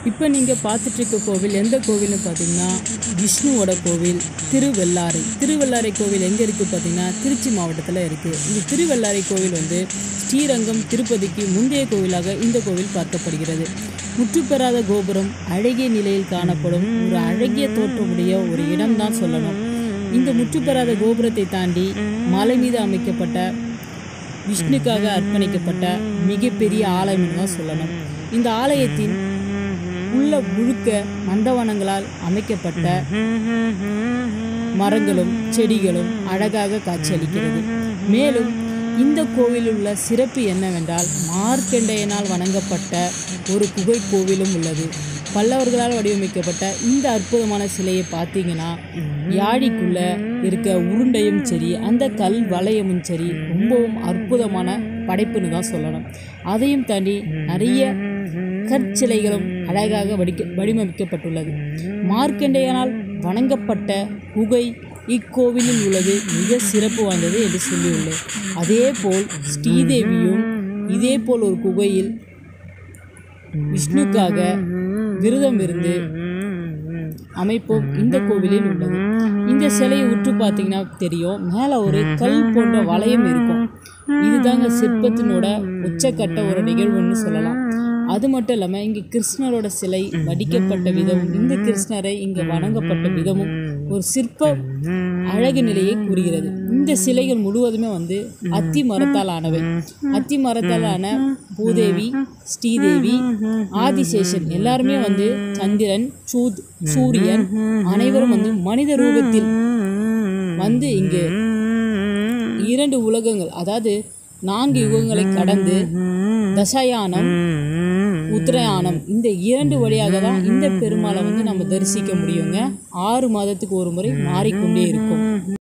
இப்போ நீங்கள் பார்த்துட்டு இருக்க கோவில் எந்த கோவில்னு பார்த்தீங்கன்னா விஷ்ணுவோட கோவில் திருவெல்லாரை திருவெல்லாரை கோவில் எங்கே இருக்குது பார்த்தீங்கன்னா திருச்சி மாவட்டத்தில் இருக்குது இந்த திருவெல்லாரை கோவில் வந்து ஸ்ரீரங்கம் திருப்பதிக்கு முந்தைய கோவிலாக இந்த கோவில் பார்க்கப்படுகிறது முற்றுப்பெறாத கோபுரம் அழகிய நிலையில் காணப்படும் ஒரு அழகிய தோற்றமுடைய ஒரு இடம்தான் சொல்லணும் இந்த முற்றுப்பெறாத கோபுரத்தை தாண்டி மலை மீது அமைக்கப்பட்ட விஷ்ணுக்காக அர்ப்பணிக்கப்பட்ட மிகப்பெரிய ஆலயம்னு தான் சொல்லணும் இந்த ஆலயத்தின் உள்ள முழுக்க நந்தவனங்களால் அமைக்கப்பட்ட மரங்களும் செடிகளும் அழகாக காட்சியளிக்கிறது மேலும் இந்த கோவிலில் உள்ள சிறப்பு என்னவென்றால் மார்க்கண்டேயனால் வணங்கப்பட்ட ஒரு குகை கோவிலும் உள்ளது பல்லவர்களால் வடிவமைக்கப்பட்ட இந்த அற்புதமான சிலையை பார்த்தீங்கன்னா யாழிக்குள்ள இருக்க உருண்டையும் சரி அந்த கல் வளையமும் சரி ரொம்பவும் அற்புதமான படைப்புன்னு தான் சொல்லணும் அதையும் தாண்டி நிறைய கற்சிலைகளும் அழகாக வடிக்க வடிவமைக்கப்பட்டுள்ளது மார்க்கண்டேயனால் வணங்கப்பட்ட குகை இக்கோவிலில் உள்ளது மிக சிறப்பு வாய்ந்தது என்று சொல்லியுள்ளேன் அதேபோல் ஸ்ரீதேவியும் இதேபோல் ஒரு குகையில் விஷ்ணுக்காக விரதம் இருந்து அமைப்பும் இந்த கோவிலில் உள்ளது இந்த சிலையை உற்று பார்த்தீங்கன்னா தெரியும் மேலே ஒரு கல் போன்ற வளையம் இருக்கும் இதுதாங்க சிற்பத்தினோட உச்சக்கட்ட ஒரு நிகழ்வுன்னு சொல்லலாம் அது மட்டும் இல்லாமல் இங்கே கிருஷ்ணரோட சிலை வடிக்கப்பட்ட விதமும் இந்த கிருஷ்ணரை இங்கே வணங்கப்பட்ட விதமும் ஒரு சிற்ப அழகு நிலையை கூறுகிறது இந்த சிலைகள் முழுவதுமே வந்து அத்தி மரத்தால் ஆனவை அத்தி மரத்தால் ஆன பூதேவி ஸ்ரீதேவி ஆதிசேஷன் எல்லாருமே வந்து சந்திரன் சூத் சூரியன் அனைவரும் வந்து மனித ரூபத்தில் வந்து இங்கு இரண்டு உலகங்கள் அதாவது நான்கு யுகங்களை கடந்து தசயானம் உத்தரயானம் இந்த இரண்டு வழியாக தான் இந்த பெருமாளை வந்து நம்ம தரிசிக்க முடியுங்க ஆறு மாதத்துக்கு ஒரு முறை மாறிக்கொண்டே இருக்கும்